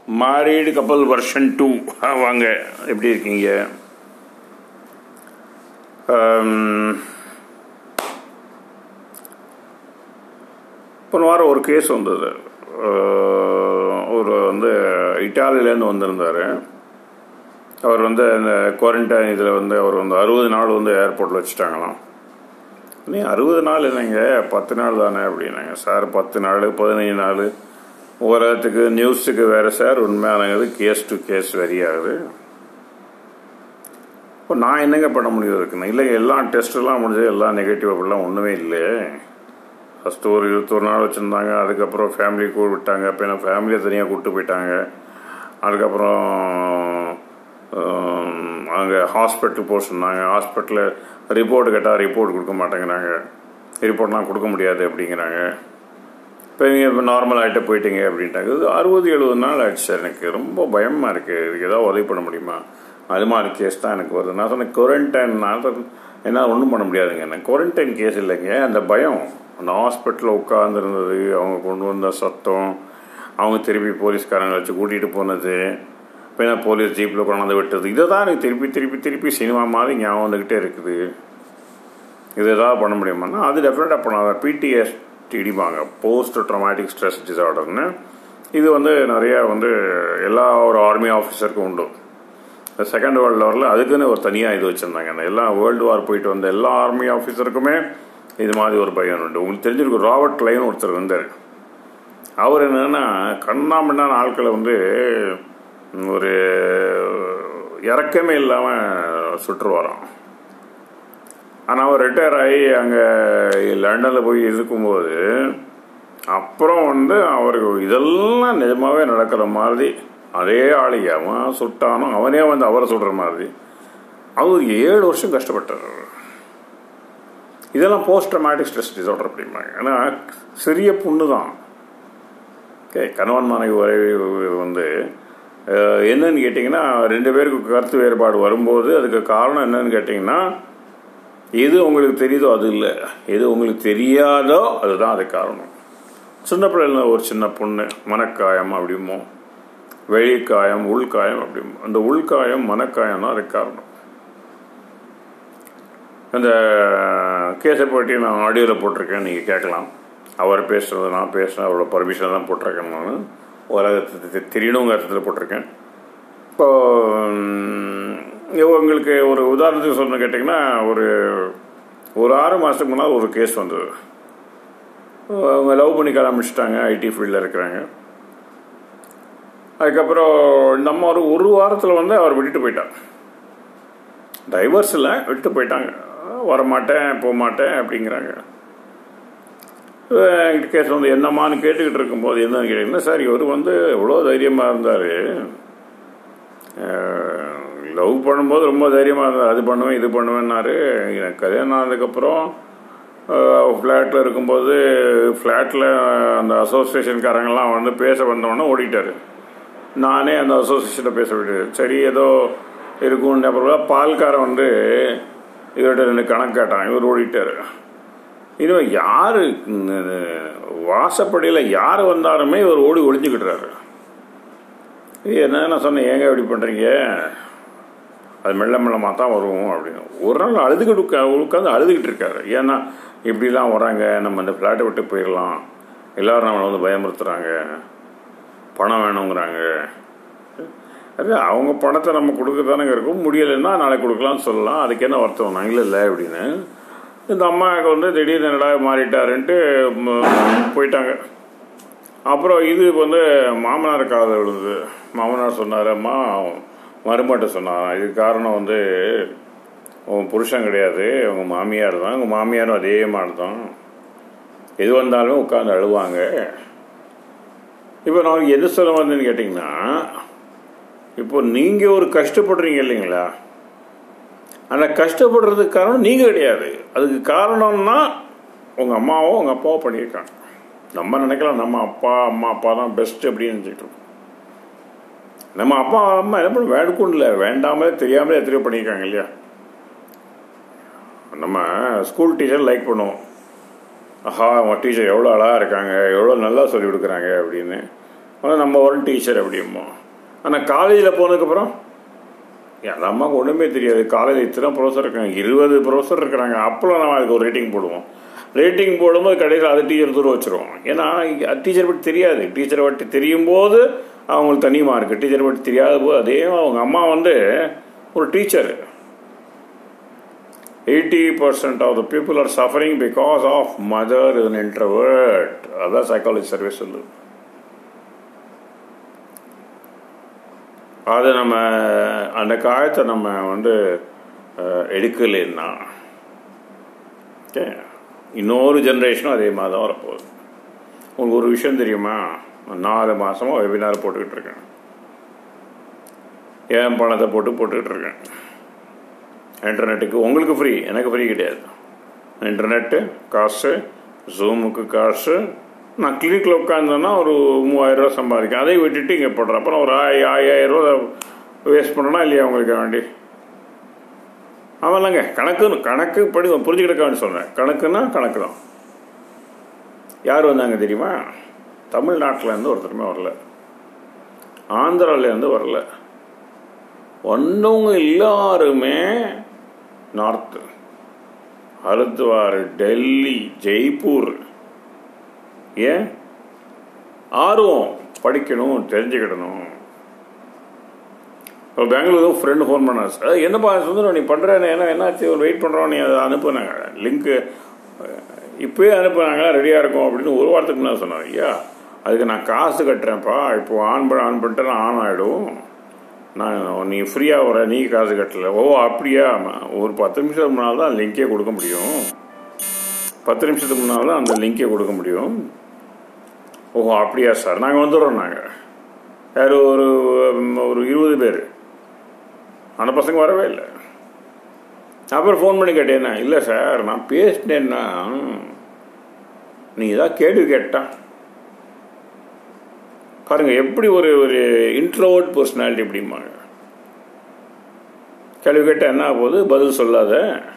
மாரீடு கப்பல் வருஷன் டூ வாங்க எப்படி இருக்கீங்க ஆம், போன வாரம் ஒரு கேஸ் வந்தது அஹ், ஒரு வந்து இட்டாலியிலேருந்து வந்திருந்தார் அவர் வந்து இந்த குவாரண்டைன் இதில் வந்து அவர் வந்து அறுபது நாள் வந்து ஏர்போர்ட்டில் வச்சுட்டாங்களாம் நீ அறுபது நாள் இல்லைங்க பத்து நாள் தானே அப்படின்னாங்க சார் பத்து நாள் பதினஞ்சு நாள் உலகத்துக்கு நியூஸுக்கு வேறு சார் உண்மையானது கேஸ் டு கேஸ் வெரி ஆகுது இப்போ நான் என்னங்க பண்ண முடியும் இருக்குன்னு இல்லைங்க எல்லாம் டெஸ்ட்டெல்லாம் முடிஞ்சது எல்லாம் நெகட்டிவ் அப்படிலாம் ஒன்றுமே இல்லை ஃபஸ்ட்டு ஒரு இருபத்தொரு நாள் வச்சுருந்தாங்க அதுக்கப்புறம் ஃபேமிலி கூட விட்டாங்க அப்போ என்ன ஃபேமிலியை தனியாக கூப்பிட்டு போயிட்டாங்க அதுக்கப்புறம் அங்கே ஹாஸ்பிட்டல் போக சொன்னாங்க ஹாஸ்பிட்டலில் ரிப்போர்ட் கேட்டால் ரிப்போர்ட் கொடுக்க மாட்டேங்கிறாங்க ரிப்போர்ட்லாம் கொடுக்க முடியாது அப்படிங்கிறாங்க இப்போ நீங்கள் இப்போ நார்மல் ஆகிட்டு போயிட்டீங்க அப்படின்ட்டாங்க இது அறுபது எழுபது நாள் ஆயிடுச்சு சார் எனக்கு ரொம்ப பயமாக இருக்குது இதுக்கு ஏதாவது உதவி பண்ண முடியுமா அது மாதிரி கேஸ் தான் எனக்கு வருது நான் சொன்னேன் குவாரண்டைன்னால என்னால் ஒன்றும் பண்ண முடியாதுங்க எனக்கு குவாரண்டைன் கேஸ் இல்லைங்க அந்த பயம் அந்த ஹாஸ்பிட்டலில் உட்காந்துருந்தது அவங்க கொண்டு வந்த சத்தம் அவங்க திருப்பி போலீஸ்காரங்களை வச்சு கூட்டிகிட்டு போனது இப்போ என்ன போலீஸ் ஜீப்பில் கொண்டாந்து விட்டது இதை தான் எனக்கு திருப்பி திருப்பி திருப்பி சினிமா மாதிரி ஞாபகம் வந்துக்கிட்டே இருக்குது இது ஏதாவது பண்ண முடியுமான்னா அது டெஃபினட்டாக பண்ணாத பிடிஎஸ்டி இடிப்பாங்க போஸ்ட் ட்ரமாட்டிக் ஸ்ட்ரெஸ் டிசார்டர்னு இது வந்து நிறைய வந்து எல்லா ஒரு ஆர்மி ஆஃபீஸருக்கும் உண்டு இந்த செகண்ட் வேர்ல்டு வாரில் அதுக்குன்னு ஒரு தனியாக இது வச்சுருந்தாங்க அந்த எல்லா வேர்ல்டு வார் போயிட்டு வந்த எல்லா ஆர்மி ஆஃபீஸருக்குமே இது மாதிரி ஒரு பையன் உண்டு உங்களுக்கு தெரிஞ்சிருக்கும் ராபர்ட் லைன் ஒருத்தர் வந்தார் அவர் என்னன்னா கண்ணாமண்ணான ஆட்களை வந்து ஒரு இறக்கமே இல்லாமல் சுற்றுவாராம் ஆனால் அவர் ரிட்டையர் ஆகி அங்கே லண்டனில் போய் இருக்கும்போது அப்புறம் வந்து அவருக்கு இதெல்லாம் நிஜமாவே நடக்கிற மாதிரி அதே ஆளுங்க அவன் சுட்டானோ அவனே வந்து அவரை சுடுற மாதிரி அவர் ஏழு வருஷம் கஷ்டப்பட்டார் இதெல்லாம் போஸ்ட் ட்ரமாட்டிக் ஸ்ட்ரெஸ் டிசார்டர் அப்படிம்பாங்க ஏன்னா சிறிய புண்ணு தான் ஓகே கணவன் மனைவி உறவு வந்து அஹ், என்னன்னு கேட்டிங்கன்னா ரெண்டு பேருக்கு கருத்து வேறுபாடு வரும்போது அதுக்கு காரணம் என்னன்னு கேட்டிங்கன்னா எது உங்களுக்கு தெரியுதோ அது இல்லை எது உங்களுக்கு தெரியாதோ அதுதான் அது காரணம் சின்ன பிள்ளைல ஒரு சின்ன பொண்ணு மனக்காயம் அப்படிமோ வெளிக்காயம் உள்காயம் அப்படிமோ அந்த உள்காயம் மனக்காயம் தான் அதுக்கு காரணம் அந்த கேஸை பற்றி நான் ஆடியோவில் போட்டிருக்கேன் நீங்கள் கேட்கலாம் அவர் பேசுறது நான் பேசுகிறேன் அவரோட பர்மிஷன் தான் போட்டிருக்கேன் நான் உலகத்தை தெரியணுங்கிற அர்த்தத்தில் போட்டிருக்கேன் இப்போ ம், உங்களுக்கு ஒரு உதாரணத்துக்கு சொல்லணும் கேட்டிங்கன்னா ஒரு ஒரு ஆறு மாதத்துக்கு முன்னால் ஒரு கேஸ் வந்தது அவங்க லவ் பண்ணி ஆரம்பிச்சிட்டாங்க ஐடி ஃபீல்டில் இருக்கிறாங்க அதுக்கப்புறம் இந்த அம்மா ஒரு ஒரு வாரத்தில் வந்து அவர் விட்டுட்டு போயிட்டார் டைவர்ஸில் விட்டுட்டு போயிட்டாங்க வரமாட்டேன் போக மாட்டேன் அப்படிங்கிறாங்க என்கிட்ட கேஸ் வந்து என்னம்மான்னு கேட்டுக்கிட்டு இருக்கும்போது என்னன்னு கேட்டிங்கன்னா சார் இவர் வந்து எவ்வளோ தைரியமாக இருந்தார் லவ் பண்ணும்போது ரொம்ப தைரியமாக இருந்தார் அது பண்ணுவேன் இது பண்ணுவேன்னாரு எனக்கு கல்யாணம் ஆனதுக்கப்புறம் ஃப்ளாட்டில் இருக்கும்போது ஃப்ளாட்டில் அந்த அசோசியேஷன்காரங்கெல்லாம் வந்து பேச வந்தோடனே ஓடிட்டார் நானே அந்த அசோசியேஷனை பேச விட்டது சரி ஏதோ இருக்கும்னு அப்புறம் பால்காரன் வந்து இவர்கிட்ட ரெண்டு கணக்கு கேட்டான் இவர் ஓடிட்டார் இன்னும் யார் வாசப்படியில் யார் வந்தாலுமே இவர் ஓடி ஒளிஞ்சுக்கிட்டுறாரு இது என்ன நான் சொன்னேன் ஏங்க இப்படி பண்ணுறீங்க அது மெல்ல மெல்லமாக தான் வரும் அப்படின்னு ஒரு நாள் அழுதுகிட்டு உட்கா உட்காந்து அழுதுகிட்டு இருக்காரு ஏன்னா இப்படிலாம் வராங்க நம்ம இந்த ஃப்ளாட்டை விட்டு போயிடலாம் எல்லாரும் நம்மளை வந்து பயமுறுத்துறாங்க பணம் வேணுங்கிறாங்க அது அவங்க பணத்தை நம்ம கொடுக்க தானேங்க இருக்கும் முடியலைன்னா நாளைக்கு கொடுக்கலாம்னு சொல்லலாம் அதுக்கு என்ன வருத்தம் நான் இல்லை இல்லை அப்படின்னு இந்த அம்மாவுக்கு வந்து திடீர்னு என்னடா மாறிட்டாருன்ட்டு ம், போயிட்டாங்க அப்புறம் இது வந்து மாமனார் காதல் விழுது மாமனார் சொன்னார் அம்மா மருமட்ட சொன்னாராம் இதுக்கு காரணம் வந்து உன் புருஷன் கிடையாது உங்கள் மாமியார் தான் உங்கள் மாமியாரும் அதே மாதிரி தான் எது வந்தாலும் உட்காந்து அழுவாங்க இப்போ நான் எது சொல்ல வந்தேன்னு கேட்டிங்கன்னா இப்போ நீங்கள் ஒரு கஷ்டப்படுறீங்க இல்லைங்களா அந்த கஷ்டப்படுறதுக்கு காரணம் நீங்கள் கிடையாது அதுக்கு காரணம்னா உங்கள் அம்மாவோ உங்கள் அப்பாவோ பண்ணியிருக்காங்க நம்ம நினைக்கலாம் நம்ம அப்பா அம்மா அப்பா தான் பெஸ்ட் அப்படின்னு நினச்சிட்டு இருக்கோம் நம்ம அப்பா அம்மா என்ன பண்ண வேணுக்கும் இல்லை வேண்டாமலே தெரியாமலே எத்தனையோ பண்ணியிருக்காங்க இல்லையா நம்ம ஸ்கூல் டீச்சர் லைக் பண்ணுவோம் ஆஹா அவங்க டீச்சர் எவ்வளோ அழகாக இருக்காங்க எவ்வளோ நல்லா சொல்லி கொடுக்குறாங்க அப்படின்னு ஆனால் நம்ம வரும் டீச்சர் அப்படிமோ ஆனால் காலேஜில் போனதுக்கப்புறம் அந்த அம்மாவுக்கு ஒன்றுமே தெரியாது காலேஜில் இத்தனை ப்ரொஃபஸர் இருக்காங்க இருபது ப்ரொஃபஸர் இருக்கிறாங்க அப்போலாம் நம்ம அதுக்கு ஒரு ரேட்டிங் போடுவோம் ரேட்டிங் போடும்போது கடைசியில் அது டீச்சர் தூரம் வச்சுருவோம் ஏன்னா டீச்சர் பற்றி தெரியாது டீச்சரை பற்றி தெரியும் போது அவங்களுக்கு தனி மார்க் டீச்சரை பற்றி தெரியாத போது அதே அவங்க அம்மா வந்து ஒரு teacher eighty percent of the people are suffering because of mother in introvert அதான் சைக்காலஜி சர்வீஸ் சொல்லுது அதை நம்ம அந்த காயத்தை நம்ம வந்து எடுக்கலைன்னா ஓகே இன்னொரு ஜென்ரேஷனும் அதே மாதிரி தான் வரப்போகுது உங்களுக்கு ஒரு விஷயம் தெரியுமா நாலு மாதமாக வெபினார் போட்டுக்கிட்டு இருக்கேன் ஏன் பணத்தை போட்டு போட்டுக்கிட்டு இருக்கேன் இன்டர்நெட்டுக்கு உங்களுக்கு ஃப்ரீ எனக்கு ஃப்ரீ கிடையாது இன்டர்நெட்டு காசு ஜூமுக்கு காசு நான் கிளினிக்கில் உட்காந்தேன்னா ஒரு மூவாயிரரூவா சம்பாதிக்கேன் அதை விட்டுட்டு இங்கே போடுறேன் அப்புறம் ஒரு ஆய் ஆயிரம் ரூபா வேஸ்ட் பண்ணனா இல்லையா உங்களுக்கு வேண்டி ஆமாம்லங்க கணக்குன்னு கணக்கு படி புரிஞ்சுக்கிட்டக்கான்னு சொல்கிறேன் கணக்குன்னா கணக்கு தான் யார் வந்தாங்க தெரியுமா தமிழ்நாட்டிலேருந்து ஒருத்தருமே வரல ஆந்திராலேருந்து வரல வந்தவங்க எல்லாருமே நார்த்து ஹரித்வார் டெல்லி ஜெய்ப்பூர் ஏன் ஆர்வம் படிக்கணும் தெரிஞ்சுக்கிடணும் இப்போ பெங்களூர் ஃப்ரெண்டு ஃபோன் பண்ணா சார் என்னப்பா சுந்தரம் நீ பண்ணுறேன்னு என்ன என்னாச்சு ஒரு வெயிட் பண்ணுறோம் நீ அதை அனுப்புனாங்க லிங்க்கு இப்போயே அனுப்புனாங்க ரெடியாக இருக்கும் அப்படின்னு ஒரு வாரத்துக்கு முன்னாடி சொன்னார் ஐயா அதுக்கு நான் காசு கட்டுறேன்ப்பா இப்போ ஆன் பண்ண ஆன் பண்ணிட்டு நான் ஆன் ஆகிடும் நான் நீ ஃப்ரீயாக வர நீ காசு கட்டல ஓ அப்படியா ஒரு பத்து நிமிஷத்துக்கு முன்னால் தான் லிங்கே கொடுக்க முடியும் பத்து நிமிஷத்துக்கு முன்னால் தான் அந்த லிங்கே கொடுக்க முடியும் ஓஹோ அப்படியா சார் நாங்கள் வந்துடுறோம் நாங்கள் யார் ஒரு ஒரு இருபது பேர் அந்த பசங்க வரவே இல்லை அப்புறம் ஃபோன் பண்ணி கேட்டேன்னா இல்லை சார் நான் பேசினேன்னா நீ ஏதாவது கேள்வி கேட்டா பாருங்க எப்படி ஒரு ஒரு இன்ட்ரோவர்ட் பர்சனாலிட்டி எப்படிம்பாங்க கேள்வி கேட்டால் என்ன ஆகுது பதில் சொல்லாத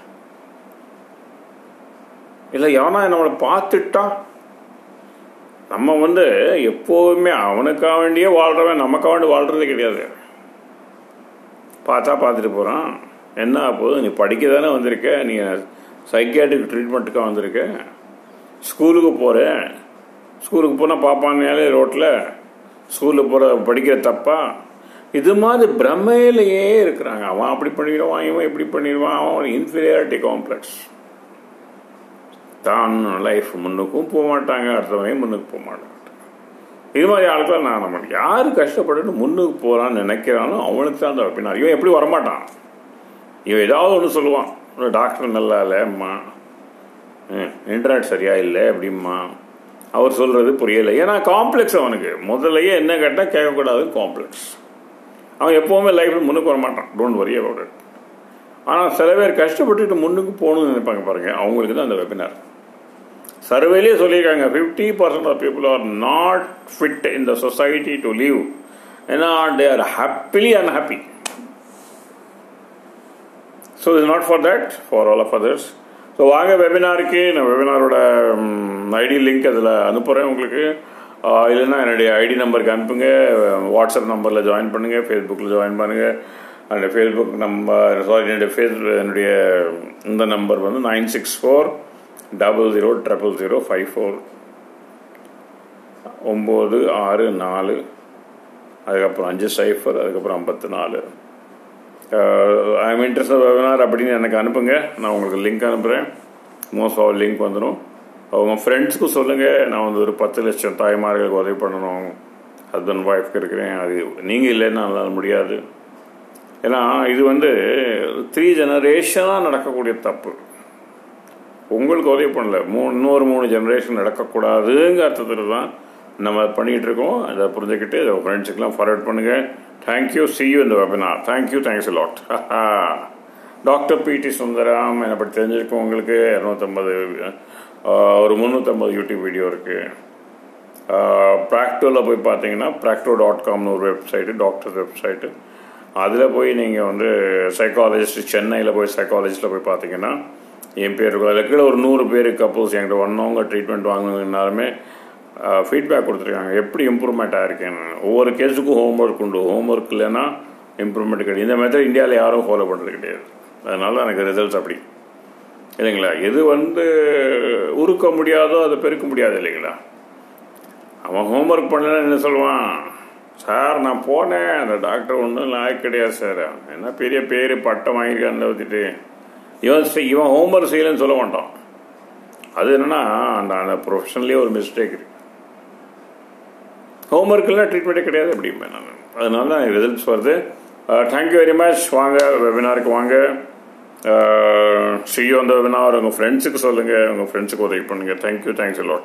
இல்லை எவனா நம்மளை பார்த்துட்டா நம்ம வந்து எப்போவுமே அவனுக்காக வேண்டியே வாழ்கிறவன் நமக்காக வேண்டி வாழ்கிறதே கிடையாது பார்த்தா பார்த்துட்டு போகிறான் என்ன போகுது நீ படிக்க தானே வந்திருக்க நீ சைக்கியாட்ரிக் ட்ரீட்மெண்ட்டுக்காக வந்திருக்க ஸ்கூலுக்கு போகிற ஸ்கூலுக்கு போனால் பார்ப்பானாலே ரோட்டில் ஸ்கூலில் போகிற படிக்கிற தப்பா இது மாதிரி பிரமையிலேயே இருக்கிறாங்க அவன் அப்படி பண்ணிடுவான் இவன் இப்படி பண்ணிடுவான் அவன் இன்ஃபீரியாரிட்டி காம்ப்ளெக்ஸ் தான் லைஃப் முன்னுக்கும் போக மாட்டாங்க அடுத்தவனையும் முன்னுக்கு போக மாட்டாங்க இது மாதிரி ஆளுக்கெல்லாம் நான் நம்ம யார் கஷ்டப்பட்டு முன்னுக்கு போகிறான்னு நினைக்கிறானோ அவனுக்கு தான் அந்த அப்படின்னா இவன் எப்படி வரமாட்டான் இவன் ஏதாவது ஒன்று சொல்லுவான் டாக்டர் நல்லா இல்லை அம்மா இன்டர்நெட் சரியா இல்லை அப்படிம்மா அவர் சொல்கிறது புரியலை ஏன்னா காம்ப்ளெக்ஸ் அவனுக்கு முதல்லையே என்ன கேட்டால் கேட்கக்கூடாது காம்ப்ளெக்ஸ் அவன் எப்போவுமே லைஃப்பில் முன்னுக்கு வர மாட்டான் டோன்ட் வரி அபவுட் இட் ஆனால் சில பேர் கஷ்டப்பட்டுட்டு முன்னுக்கு போகணும்னு நினைப்பாங்க பாருங்க அவங்களுக்கு தான் அந்த வெபினார் சர்வேலே சொல்லியிருக்காங்க fifty percent of people are not fit in the society to live ஏன்னா they are happily unhappy so is not for that for all of others so வாங்க வெபினாருக்கு நான் வெபினாரோட ஐடி லிங்க் அதில் அனுப்புகிறேன் உங்களுக்கு இல்லைன்னா என்னுடைய ஐடி நம்பருக்கு அனுப்புங்க வாட்ஸ்அப் நம்பரில் ஜாயின் பண்ணுங்கள் ஃபேஸ்புக்கில் ஜாயின் பண்ணுங்கள் அந்த ஃபேஸ்புக் நம்பர் சாரி என்னுடைய ஃபேஸ் என்னுடைய இந்த நம்பர் வந்து nine six four double zero triple zero five four ஒம்பது ஆறு நாலு அதுக்கப்புறம் அஞ்சு சைஃபர் அதுக்கப்புறம் ஐம்பத்து நாலு ஐம் இன்ட்ரெஸ்ட் வெபினார் அப்படின்னு எனக்கு அனுப்புங்க நான் உங்களுக்கு லிங்க் அனுப்புகிறேன் மோஸ்ட் ஆஃப் லிங்க் வந்துடும் அவங்க ஃப்ரெண்ட்ஸுக்கும் சொல்லுங்கள் நான் வந்து ஒரு பத்து லட்சம் தாய்மார்களுக்கு உதவி பண்ணணும் ஹஸ்பண்ட் ஒய்ஃப்க்கு இருக்கிறேன் அது நீங்கள் இல்லைன்னா என்னால் முடியாது ஏன்னா இது வந்து த்ரீ ஜெனரேஷனாக நடக்கக்கூடிய தப்பு உங்களுக்கு உதவி பண்ணல மூணு இன்னொரு மூணு ஜெனரேஷன் நடக்கக்கூடாதுங்க அர்த்தத்தில் தான் நம்ம பண்ணிகிட்டு இருக்கோம் அதை புரிஞ்சுக்கிட்டு இதை ஃப்ரெண்ட்ஸுக்கெலாம் ஃபார்வர்ட் பண்ணுங்கள் தேங்க்யூ சி யூ இந்த webinar thank you thanks lot doctor PT Sundaram என்னை பற்றி தெரிஞ்சிருக்கோம் உங்களுக்கு இரநூத்தம்பது ஒரு முந்நூற்றம்பது யூடியூப் வீடியோ இருக்குது ப்ராக்டோவில் போய் பார்த்தீங்கன்னா ப்ராக்டோ டாட் காம்னு ஒரு வெப்சைட்டு டாக்டர் வெப்சைட்டு அதில் போய் நீங்கள் வந்து சைக்காலஜிஸ்ட் சென்னையில் போய் சைக்காலஜிஸ்ட்டில் போய் பார்த்தீங்கன்னா என் பேர் இருக்கும் அதில் கீழே ஒரு நூறு பேர் கப்பல்ஸ் என்கிட்ட வந்தவங்க ட்ரீட்மெண்ட் வாங்கினாலுமே ஃபீட்பேக் கொடுத்துருக்காங்க எப்படி இம்ப்ரூவ்மெண்ட் ஆயிருக்குன்னு ஒவ்வொரு கேஸுக்கும் ஹோம்ஒர்க் உண்டு ஹோம்ஒர்க் இல்லைன்னா இம்ப்ரூவ்மெண்ட் கிடையாது இந்த மெத்தட் இந்தியாவில் யாரும் ஃபாலோ பண்ணுறது கிடையாது அதனால எனக்கு ரிசல்ட்ஸ் அப்படி இல்லைங்களா எது வந்து உருக்க முடியாதோ அதை பெருக்க முடியாது இல்லைங்களா அவன் ஹோம்ஒர்க் பண்ணலன்னு என்ன சொல்லுவான் சார் நான் போனேன் அந்த டாக்டர் ஒன்றும் லாய்க்கு கிடையாது சார் என்ன பெரிய பேர் பட்டம் வாங்கியிருக்கான்னு ஊற்றிட்டு இவன் செய் இவன் ஹோம்ஒர்க் செய்யலைன்னு சொல்ல மாட்டான் அது என்னன்னா அந்த அந்த ப்ரொஃபஷன்லேயே ஒரு மிஸ்டேக் இருக்கு ஹோம்ஒர்க்கெல்லாம் ட்ரீட்மெண்ட்டே கிடையாது அப்படிம்பேன் நான் அதனால தான் ரிசல்ட்ஸ் வருது தேங்க்யூ வெரி மச் வாங்க வெபினாருக்கு வாங்க செய்யும் அந்த வெபினார் உங்கள் ஃப்ரெண்ட்ஸுக்கு சொல்லுங்கள் உங்கள் ஃப்ரெண்ட்ஸுக்கு உதவி பண்ணுங்கள் தேங்க்யூ தேங்க்ஸ் எல்லாம்